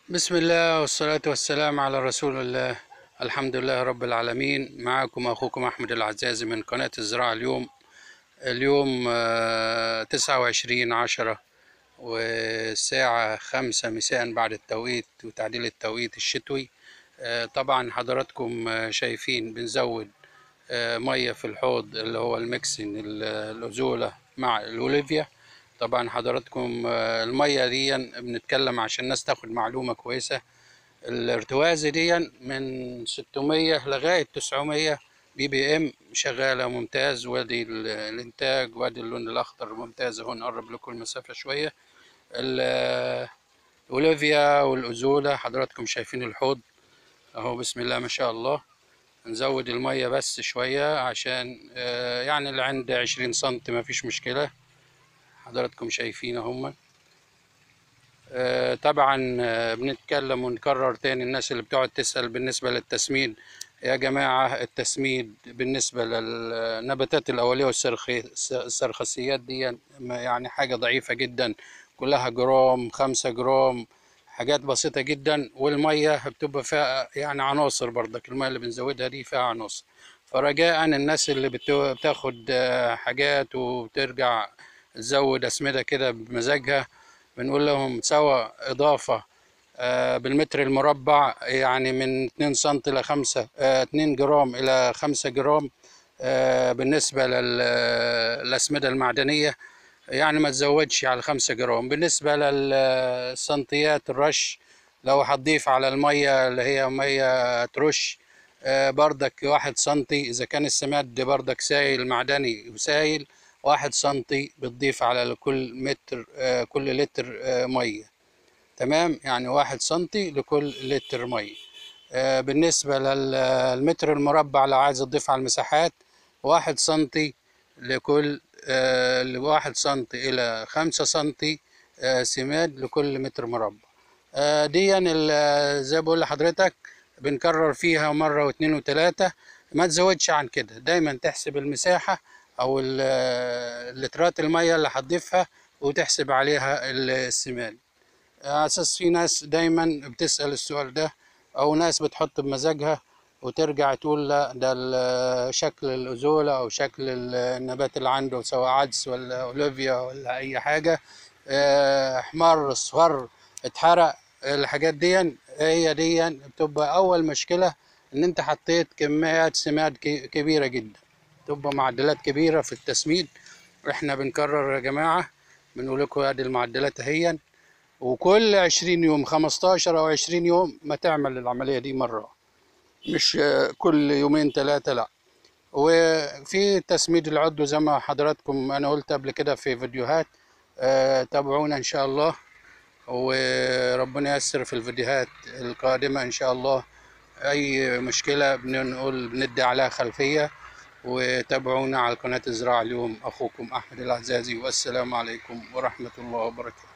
بسم الله والصلاة والسلام على رسول الله الحمد لله رب العالمين معكم أخوكم أحمد العزازي من قناة الزراعة اليوم اليوم تسعة وعشرين عشرة والساعة خمسة مساء بعد التوقيت وتعديل التوقيت الشتوي آه، طبعا حضراتكم آه، شايفين بنزود آه، مية في الحوض اللي هو الميكسين ال- الأزولة مع الأوليفيا طبعا حضراتكم آه، المية دي بنتكلم عشان الناس تاخد معلومة كويسة الارتوازي دي من 600 لغاية 900 بي بي ام شغالة ممتاز وادي ال- الانتاج وادي اللون الاخضر ممتاز اهو نقرب لكم المسافة شوية ال- الاوليفيا والازولة حضراتكم شايفين الحوض اهو بسم الله ما شاء الله نزود المية بس شوية عشان آه، يعني اللي عند 20 سنتي ما فيش مشكلة حضراتكم شايفين هم آه، طبعا آه، بنتكلم ونكرر تاني الناس اللي بتقعد تسأل بالنسبة للتسميد يا جماعة التسميد بالنسبة للنباتات الأولية والسرخسيات دي ما- يعني حاجة ضعيفة جدا كلها جرام خمسة جرام حاجات بسيطة جدا والمية بتبقى فيها يعني عناصر برضك المية اللي بنزودها دي فيها عناصر فرجاء الناس اللي بتو- بتاخد آه، حاجات وبترجع تزود أسمدة كده بمزاجها بنقول لهم سوا إضافة آه، بالمتر المربع يعني من 2 سم إلى 5 2 جرام إلى 5 جرام آه، بالنسبة للأسمدة المعدنية يعني ما تزودش على 5 جرام بالنسبة للسنتيات الرش لو هتضيف على المية اللي هي مية ترش آه، بردك واحد سنتي إذا كان السماد بردك سائل معدني وسائل واحد سنتي بتضيف على كل متر آه، كل لتر آه، مية تمام يعني واحد سنتي لكل لتر مية آه، بالنسبة للمتر المربع لو عايز تضيف على المساحات واحد سنتي لكل آه، لواحد سنتي إلى خمسة سنتي آه، سماد لكل متر مربع آه، دي ال- زي بقول لحضرتك بنكرر فيها مرة واثنين وثلاثة ما تزودش عن كده دايما تحسب المساحة أو ال- لترات المية اللي هتضيفها وتحسب عليها السماد على اساس في ناس دايما بتسأل السؤال ده او ناس بتحط بمزاجها وترجع تقول لا ده ال- شكل الأزولة او شكل النبات اللي عنده سواء عدس ولا اوليفيا ولا اي حاجة آه، احمر اصفر اتحرق الحاجات دي هي دي بتبقى اول مشكلة ان انت حطيت كميات سماد ك- كبيرة جدا تبقى معدلات كبيرة في التسميد احنا بنكرر يا جماعة بنقول لكم ادي المعدلات اهي وكل عشرين يوم خمستاشر أو عشرين يوم ما تعمل العملية دي مرة مش آه، كل يومين ثلاثة لا وفي تسميد العضو زي ما حضراتكم أنا قلت قبل كده في فيديوهات آه، تابعونا إن شاء الله وربنا ييسر في الفيديوهات القادمة إن شاء الله أي مشكلة بنقول بندي عليها خلفية وتابعونا على قناة الزراعة اليوم أخوكم أحمد العزازي والسلام عليكم ورحمة الله وبركاته